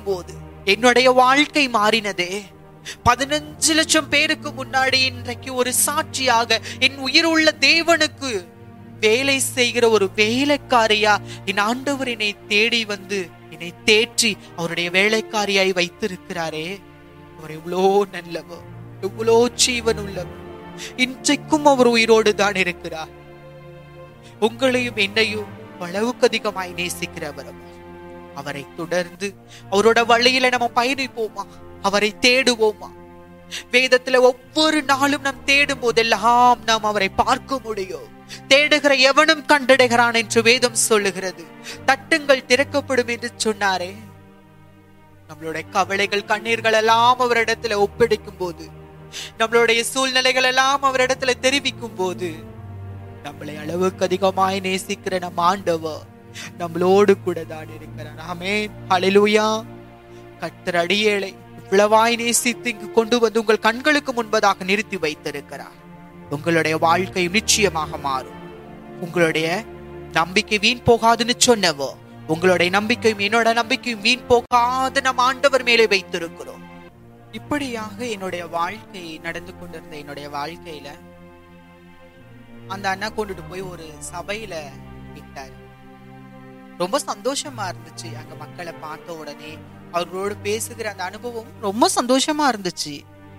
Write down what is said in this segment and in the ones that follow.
தேடும் போது என்னுடைய வாழ்க்கை மாறினதே பதினஞ்சு லட்சம் பேருக்கு முன்னாடி இன்றைக்கு ஒரு சாட்சியாக என் உயிருள்ள தேவனுக்கு வேலை செய்கிற ஒரு வேலைக்காரியா என் ஆண்டவர் என்னை தேடி வந்து என்னை தேற்றி அவருடைய வேலைக்காரியாய் வைத்திருக்கிறாரே அவர் எவ்வளோ நல்லவர் எவ்வளோ ஜீவன் உள்ளவர் இன்றைக்கும் அவர் உயிரோடு தான் இருக்கிறார் உங்களையும் என்னையும் அளவுக்கு அதிகமாய் நேசிக்கிறவர் அவர். அவரை தொடர்ந்து அவரோட வழியில நம்ம பயணிப்போமா அவரை தேடுவோமா வேதத்துல ஒவ்வொரு நாளும் நாம் தேடும் போதெல்லாம் நாம் அவரை பார்க்க முடியும் தேடுகிற எவனும் கண்டடைகிறான் என்று வேதம் சொல்லுகிறது தட்டுங்கள் திறக்கப்படும் என்று சொன்னாரே நம்மளுடைய கவலைகள் கண்ணீர்கள் எல்லாம் அவரிடத்துல ஒப்படைக்கும் போது நம்மளுடைய சூழ்நிலைகள் எல்லாம் அவரிடத்துல தெரிவிக்கும் போது நம்மளை அளவுக்கு அதிகமாய் நேசிக்கிற நம் ஆண்டவர் நம்மளோடு கூட தான் இருக்கிறார் ஆமே ஹalleluya கர்த்தர் அடியேளை இவ்வளவாய் நேசித்து இங்கு கொண்டு வந்து உங்கள் கண்களுக்கு முன்பதாக நிறுத்தி வைத்திருக்கிறார் உங்களுடைய வாழ்க்கை நிச்சயமாக மாறும் உங்களுடைய நம்பிக்கை வீண் போகாதுன்னு சொன்னவோ உங்களுடைய நம்பிக்கையும் என்னோட நம்பிக்கையும் வீண் போகாது நம் ஆண்டவர் மேலே வைத்திருக்கிறோம் இப்படியாக என்னுடைய வாழ்க்கை நடந்து கொண்டிருந்த என்னுடைய வாழ்க்கையில அந்த அண்ணா கொண்டுட்டு போய் ஒரு சபையில விட்டாரு ரொம்ப சந்தோஷமா இருந்துச்சு அங்க மக்களை பார்த்த உடனே அவர்களோடு பேசுகிற அந்த அனுபவம் ரொம்ப சந்தோஷமா இருந்துச்சு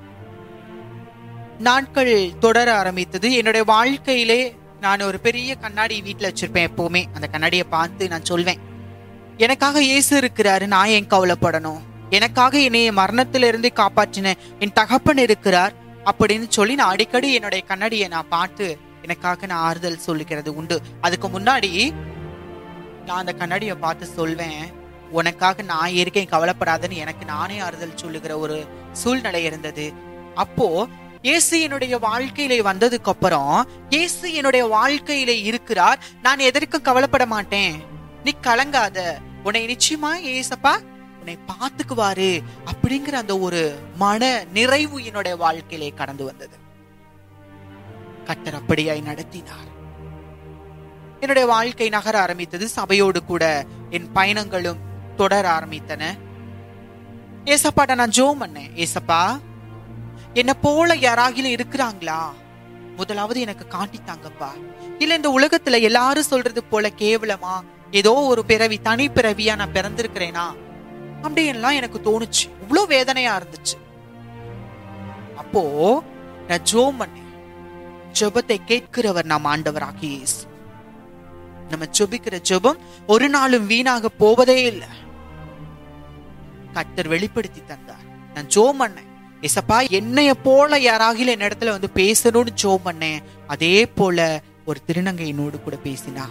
நாட்கள் தொடர ஆரம்பித்தது என்னுடைய வாழ்க்கையிலே நான் ஒரு பெரிய கண்ணாடி வீட்டுல வச்சிருப்பேன் எப்பவுமே அந்த கண்ணாடியை பார்த்து நான் சொல்வேன் எனக்காக இயேசு இருக்கிறாரு நான் ஏன் கவலைப்படணும் எனக்காக என்னைய மரணத்திலிருந்து காப்பாற்றின என் தகப்பன் இருக்கிறார் அப்படின்னு சொல்லி நான் அடிக்கடி என்னுடைய கண்ணாடியை நான் பார்த்து எனக்காக நான் ஆறுதல் சொல்லிக்கிறது உண்டு அதுக்கு முன்னாடி நான் அந்த கண்ணாடியை பார்த்து சொல்வேன் உனக்காக நான் இருக்கேன் கவலைப்படாதன்னு எனக்கு நானே ஆறுதல் சொல்லுகிற ஒரு சூழ்நிலை இருந்தது அப்போ இயேசு என்னுடைய வாழ்க்கையிலே வந்ததுக்கு அப்புறம் இயேசு என்னுடைய வாழ்க்கையிலே இருக்கிறார் நான் எதற்கும் கவலைப்பட மாட்டேன் நீ கலங்காத உன்னை நிச்சயமா ஏசப்பா உன்னை பாத்துக்குவாரு அப்படிங்கிற அந்த ஒரு மன நிறைவு என்னுடைய வாழ்க்கையிலே கடந்து வந்தது கட்டர் அப்படியாய் நடத்தினார் என்னுடைய வாழ்க்கை நகர ஆரம்பித்தது சபையோடு கூட என் பயணங்களும் தொடர ஆரம்பித்தன ஏசப்பாட்ட நான் ஜோம் பண்ணேன் ஏசப்பா என்ன போல யாராகிலும் இருக்கிறாங்களா முதலாவது எனக்கு காட்டித்தாங்கப்பா இல்ல இந்த உலகத்துல எல்லாரும் சொல்றது போல கேவலமா ஏதோ ஒரு பிறவி தனி பிறவியா நான் பிறந்திருக்கிறேனா அப்படின்லாம் எனக்கு தோணுச்சு இவ்வளவு வேதனையா இருந்துச்சு அப்போ நான் ஜோம் பண்ணேன் ஜெபத்தை கேட்கிறவர் நாம் ஆண்டவராகி இயேசு நம்ம ஜெபிக்கிற ஜெபம் ஒரு நாளும் வீணாக போவதே இல்லை கர்த்தர் வெளிப்படுத்தி தந்தார் நான் ஜோம் பண்ணேன் எசப்பா என்னைய போல யாராகிலும் என் இடத்துல வந்து பேசணும்னு ஜோம் பண்ணேன் அதே போல ஒரு திருநங்கை என்னோடு கூட பேசினா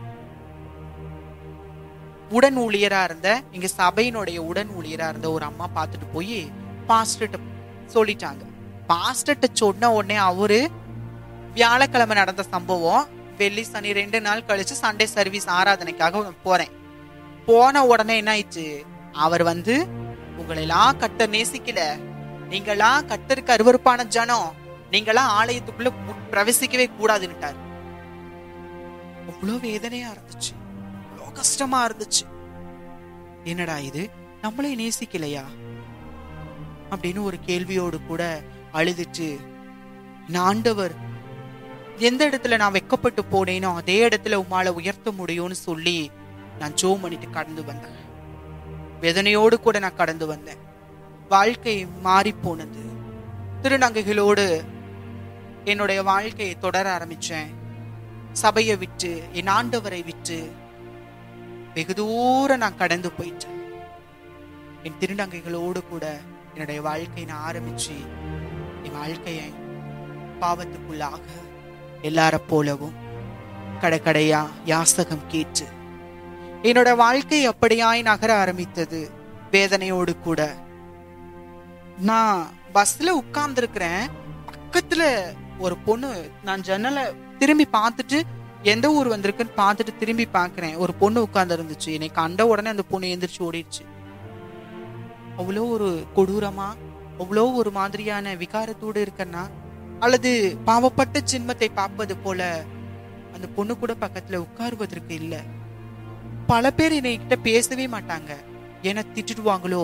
உடன் ஊழியரா இருந்த எங்க சபையினுடைய உடன் ஊழியரா இருந்த ஒரு அம்மா பார்த்துட்டு போய் பாஸ்டர்ட்ட சொல்லிட்டாங்க பாஸ்டர்ட்ட சொன்ன உடனே அவரு வியாழக்கிழமை நடந்த சம்பவம் வெள்ளி சனி ரெண்டு நாள் கழிச்சு சண்டே சர்வீஸ் ஆராதனைக்காக போறேன் போன உடனே என்ன ஆயிடுச்சு அவர் வந்து உங்களெல்லாம் கர்த்தர் நேசிக்கல நீங்களாம் கர்த்தருக்கு அருவருப்பான ஜனம் நீங்களாம் ஆலயத்துக்குள்ள மு- பிரவேசிக்கவே கூடாதுன்னுட்டார் அவ்வளோ வேதனையா இருந்துச்சு அவ்வளோ கஷ்டமா இருந்துச்சு என்னடா இது நம்மளே நேசிக்கலையா அப்படின்னு ஒரு கேள்வியோடு கூட அழுதுட்டு நான் ஆண்டவர் எந்த இடத்துல நான் வெக்கப்பட்டு போனேனோ அதே இடத்துல உம்மால உயர்த்த முடியும்னு சொல்லி நான் ஜோ பண்ணிட்டு கடந்து வந்தேன் வேதனையோடு கூட நான் கடந்து வந்தேன் வாழ்க்கை மாறி போனது திருநங்கைகளோடு என்னுடைய வாழ்க்கையை தொடர ஆரம்பிச்சேன் சபையை விட்டு என் ஆண்டவரை விட்டு வெகு தூரம் நான் கடந்து போயிட்டேன் என் திருநங்கைகளோடு கூட என்னுடைய வாழ்க்கையை நான் ஆரம்பிச்சு என் வாழ்க்கையை பாவத்துக்குள்ளாக எல்லார போலவும் கடைக்கடையா யாசகம் கேட்டு என்னோட வாழ்க்கை அப்படியாய் நகர ஆரம்பித்தது வேதனையோடு கூட நான் பஸ்ல உட்கார்ந்து இருக்கிறேன் பக்கத்துல ஒரு பொண்ணு நான் ஜன்னலை திரும்பி பார்த்துட்டு எந்த ஊர் வந்திருக்குன்னு பார்த்துட்டு திரும்பி பார்க்கிறேன் ஒரு பொண்ணு உட்கார்ந்து இருந்துச்சு என்னை கண்ட உடனே அந்த பொண்ணு எந்திரிச்சு ஓடிடுச்சு அவ்வளோ ஒரு கொடூரமா அவ்வளோ ஒரு மாதிரியான விகாரத்தோடு இருக்கன்னா அல்லது பாவப்பட்ட சின்மத்தை பார்ப்பது போல அந்த பொண்ணு கூட பக்கத்துல உட்காருவதற்கு இல்ல பல பேர் என்னை கிட்ட பேசவே மாட்டாங்க ஏன்னா திட்டுடுவாங்களோ